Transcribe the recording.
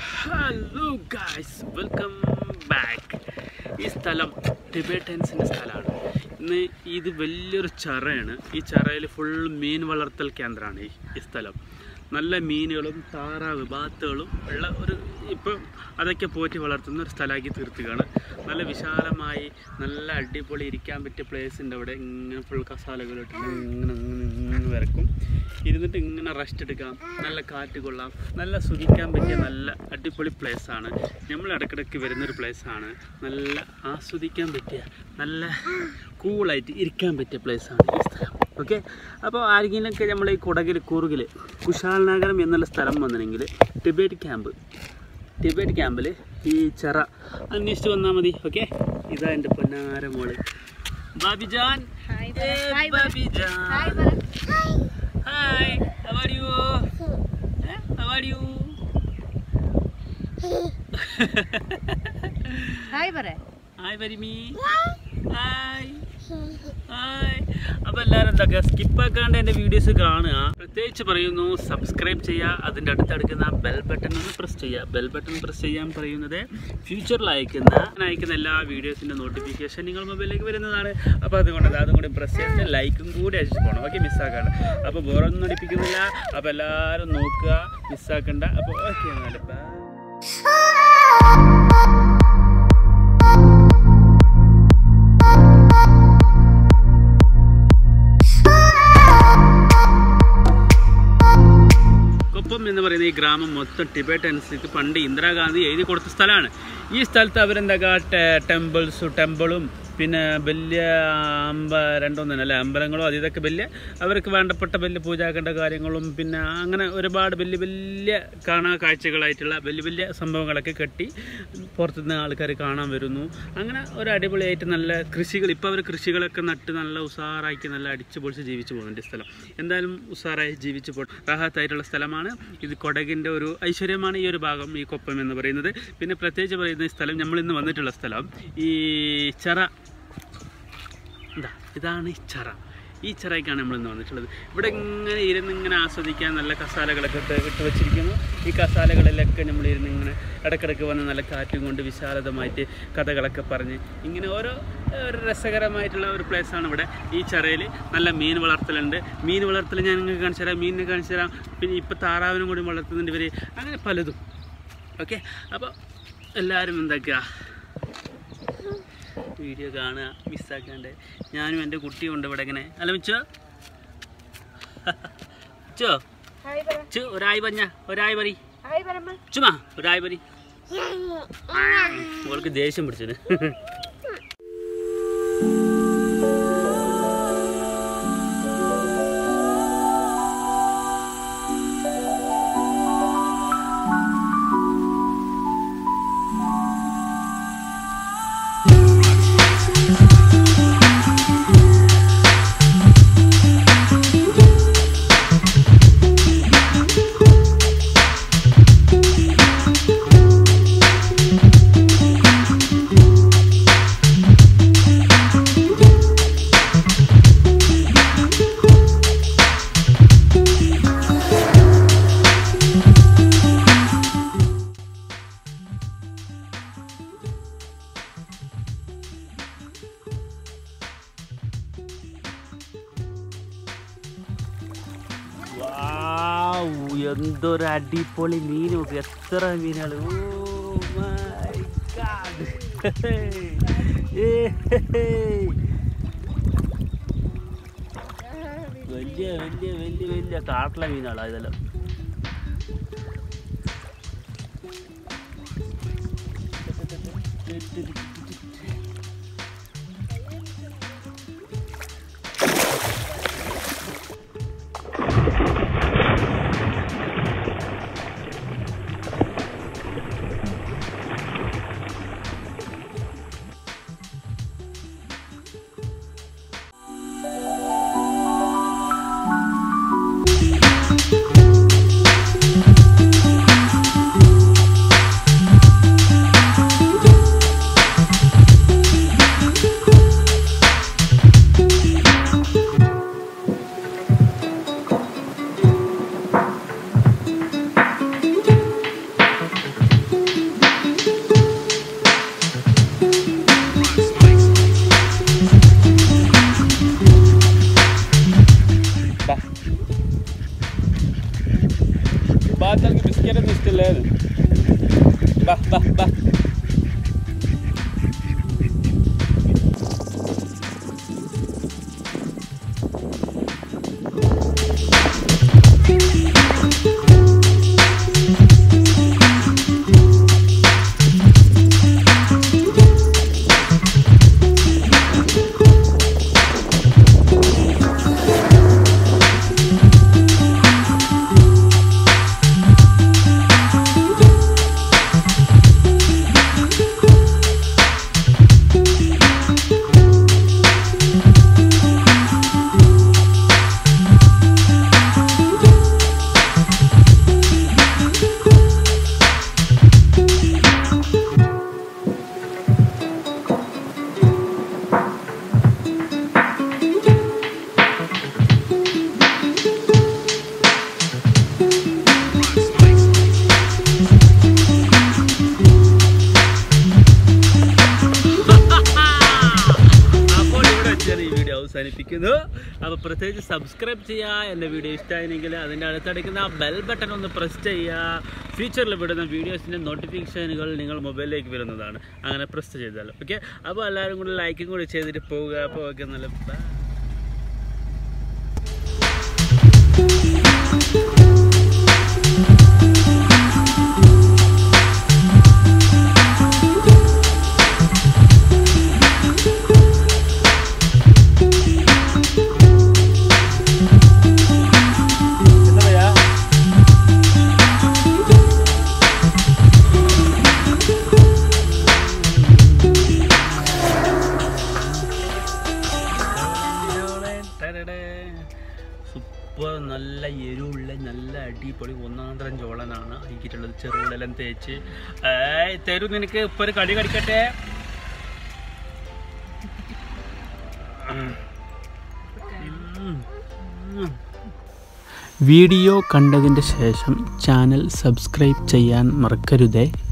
Hello guys welcome back ഈ സ്ഥലം ടിബേറ്റൻസിൻ്റെ സ്ഥലമാണ് ഇന്ന് ഇത് വലിയൊരു ചറയാണ് ഈ ചറയിൽ ഫുൾ മീൻ വളർത്തൽ കേന്ദ്രമാണ് ഈ ഈ സ്ഥലം നല്ല മീനുകളും താറാവ് ബാത്തുകളും ഉള്ള ഒരു ഇപ്പം അതൊക്കെ പോറ്റി വളർത്തുന്ന ഒരു സ്ഥലമാക്കി തീർത്തുകയാണ് നല്ല വിശാലമായി നല്ല അടിപൊളി ഇരിക്കാൻ പറ്റിയ പ്ലേസിൻ്റെ അവിടെ ഇങ്ങനെ ഫുൾ കസാലകളിട്ട് ഇങ്ങനെ ഇങ്ങനെ ഇങ്ങനെ വരക്കും ഇരുന്നിട്ട് ഇങ്ങനെ റെസ്റ്റ് എടുക്കാം നല്ല കാറ്റ് കൊള്ളാം നല്ല സുഖിക്കാൻ പറ്റിയ നല്ല അടിപൊളി പ്ലേസാണ് നമ്മൾ ഇടയ്ക്കിടയ്ക്ക് വരുന്നൊരു പ്ലേസാണ് നല്ല ആസ്വദിക്കാൻ പറ്റിയ നല്ല കൂളായിട്ട് ഇരിക്കാൻ പറ്റിയ പ്ലേസാണ് ഈ സ്ഥലം ഓക്കെ അപ്പോൾ ആരെങ്കിലുമൊക്കെ നമ്മൾ ഈ കുടകിൽ കൂറുകിൽ കുശാൽ നഗരം എന്നുള്ള സ്ഥലം വന്നിട്ടുണ്ടെങ്കിൽ ടിബേറ്റ് ക്യാമ്പ് ടിബേറ്റ് ക്യാമ്പിൽ ഈ ചെറ അന്വേഷിച്ച് വന്നാൽ മതി ഓക്കെ ഇതാ എൻ്റെ പൊന്നാര മോള് ബാബിജാൻ Hi, ഏ, Bharat. Hi, Bharat. Babijan Hi, Bharat. Hi how are you Eh, how are you Hi, Bharat. Hi വരിമി ഹായ് ഹായ് അപ്പോൾ എല്ലാവരും എന്താക്കുക സ്കിപ്പാക്കാണ്ട് എൻ്റെ വീഡിയോസ് കാണുക പ്രത്യേകിച്ച് പറയുന്നു സബ്സ്ക്രൈബ് ചെയ്യുക അതിൻ്റെ അടുത്തടുക്കുന്ന ബെൽ ബട്ടൺ ഒന്ന് പ്രസ് ചെയ്യുക ബെൽ ബട്ടൺ പ്രസ് ചെയ്യാൻ പറയുന്നത് ഫ്യൂച്ചറിൽ അയക്കുന്ന ഞാൻ അയക്കുന്ന എല്ലാ വീഡിയോസിൻ്റെ നോട്ടിഫിക്കേഷൻ നിങ്ങൾ മൊബൈലിലേക്ക് വരുന്നതാണ് അപ്പോൾ അതുകൊണ്ട് അത് അതും കൂടി പ്രസ് ചെയ്തിട്ട് ലൈക്കും കൂടി അയച്ചിട്ട് പോകണം ഓക്കെ മിസ്സാക്കാണ്ട് അപ്പോൾ ബോറൊന്നും അടിപ്പിക്കുന്നില്ല അപ്പോൾ എല്ലാവരും നോക്കുക മിസ്സാക്കണ്ട അപ്പോൾ ഓക്കെ എന്നാൽ ബൈ കൊപ്പം എന്ന് പറയുന്ന ഈ ഗ്രാമം മൊത്തം ടിബറ്റൻസിക്ക് പണ്ട് ഇന്ദിരാഗാന്ധി എഴുതി കൊടുത്ത സ്ഥലമാണ് ഈ സ്ഥലത്ത് അവരെന്താ ടെമ്പിൾസ് ടെമ്പിളും പിന്നെ വലിയ അമ്പ രണ്ടൊന്നും അല്ല അമ്പലങ്ങളോ അത് ഇതൊക്കെ വലിയ അവർക്ക് വേണ്ടപ്പെട്ട വലിയ പൂജാക്കേണ്ട കാര്യങ്ങളും പിന്നെ അങ്ങനെ ഒരുപാട് വലിയ വലിയ കാണാ കാഴ്ചകളായിട്ടുള്ള വലിയ വലിയ സംഭവങ്ങളൊക്കെ കെട്ടി പുറത്തുനിന്ന് ആൾക്കാർ കാണാൻ വരുന്നു അങ്ങനെ ഒരു അടിപൊളിയായിട്ട് നല്ല കൃഷികൾ ഇപ്പോൾ അവർ കൃഷികളൊക്കെ നട്ട് നല്ല ഉഷാറാക്കി നല്ല അടിച്ചു പൊളിച്ച് ജീവിച്ചു പോകുന്നുണ്ട് ഈ സ്ഥലം എന്തായാലും ഉഷാറായി ജീവിച്ചു പോ റാഹത്തായിട്ടുള്ള സ്ഥലമാണ് ഇത് കൊടകിൻ്റെ ഒരു ഐശ്വര്യമാണ് ഈ ഒരു ഭാഗം ഈ കൊപ്പം എന്ന് പറയുന്നത് പിന്നെ പ്രത്യേകിച്ച് പറയുന്ന ഈ സ്ഥലം നമ്മൾ ഇന്ന് വന്നിട്ടുള്ള സ്ഥലം ഈ ചെറ എന്താ ഇതാണ് ഈ ചെറ ഈ ചെറയ്ക്കാണ് നമ്മൾ ഇന്ന് വന്നിട്ടുള്ളത് ഇവിടെ ഇങ്ങനെ ഇരുന്ന് ഇങ്ങനെ ആസ്വദിക്കാൻ നല്ല കസാലകളൊക്കെ ഇട്ട് ഇട്ട് വെച്ചിരിക്കുന്നു ഈ കസാലകളിലൊക്കെ നമ്മൾ ഇരുന്ന് ഇങ്ങനെ ഇടയ്ക്കിടയ്ക്ക് വന്ന് നല്ല കാറ്റും കൊണ്ട് വിശാലതമായിട്ട് കഥകളൊക്കെ പറഞ്ഞ് ഇങ്ങനെ ഓരോ ഒരു രസകരമായിട്ടുള്ള ഒരു പ്ലേസാണ് ഇവിടെ ഈ ചെറയിൽ നല്ല മീൻ വളർത്തലുണ്ട് മീൻ വളർത്തൽ ഞാൻ നിങ്ങൾക്ക് കാണിച്ചു തരാം മീനിനെ കാണിച്ചു തരാം പിന്നെ ഇപ്പോൾ താറാവിനും കൂടി വളർത്തുന്നുണ്ട് ഇവർ അങ്ങനെ പലതും ഓക്കെ അപ്പോൾ എല്ലാവരും എന്താക്കുക വീഡിയോ കാണുക മിസ്സാക്കാണ്ട് ഞാനും എൻ്റെ കുട്ടിയും ഉണ്ട് ഇവിടെ ഇങ്ങനെ അല്ല മിച്ചോ ചോ Hi, Bharat. ചു ഒരായി പഞ്ഞ ഒരായി പറി Hi, Bharat. ചുമ്മാ ഒരായി പറി അവൾക്ക് ദേഷ്യം പിടിച്ചത് വാവ്, എന്തൊരു അടിപൊളി മീൻ നോക്ക് എത്ര മീനുകൾ ഓ മൈ ഗാഡ് വലിയ വലിയ വലിയ വലിയ കാട്ടിലെ മീനുകളാ ഇതെല്ലാം താത്താൾക്ക് ബിസ്ക്കറ്റ് ഒന്നും ഇഷ്ടല്ലേ ബാ ബാ ബാ അപ്പോൾ ഇവിടെ വെച്ചാണ് ഈ വീഡിയോ അവസാനിപ്പിക്കുന്നു അപ്പോൾ പ്രത്യേകിച്ച് സബ്സ്ക്രൈബ് ചെയ്യുക എൻ്റെ വീഡിയോ ഇഷ്ടമായിരുന്നെങ്കിൽ അതിൻ്റെ അടുത്തടിക്കുന്ന ആ ബെൽ ബട്ടൺ ഒന്ന് പ്രസ് ചെയ്യുക ഫ്യൂച്ചറിൽ വിടുന്ന വീഡിയോസിൻ്റെ നോട്ടിഫിക്കേഷനുകൾ നിങ്ങൾ മൊബൈലിലേക്ക് വരുന്നതാണ് അങ്ങനെ പ്രസ് ചെയ്താൽ ഓക്കെ അപ്പോൾ എല്ലാവരും കൂടി ലൈക്കും കൂടി ചെയ്തിട്ട് പോവുക അപ്പോൾ ഓക്കെ നല്ല ബൈ എന്താ പറയാ സൂപ്പർ നല്ല എരിവുള്ള നല്ല അടിപൊളി ഒന്നാന്തരം ചോളനാണ് ആക്കിയിട്ടുള്ളത് ചെറുവിലെല്ലാം തേച്ച് ഏയ് തരൂ നിനക്ക് ഇപ്പൊ ഒരു കടി കടിക്കട്ടെ വീഡിയോ കണ്ടതിൻ്റെ ശേഷം ചാനൽ സബ്സ്ക്രൈബ് ചെയ്യാൻ മറക്കരുതേ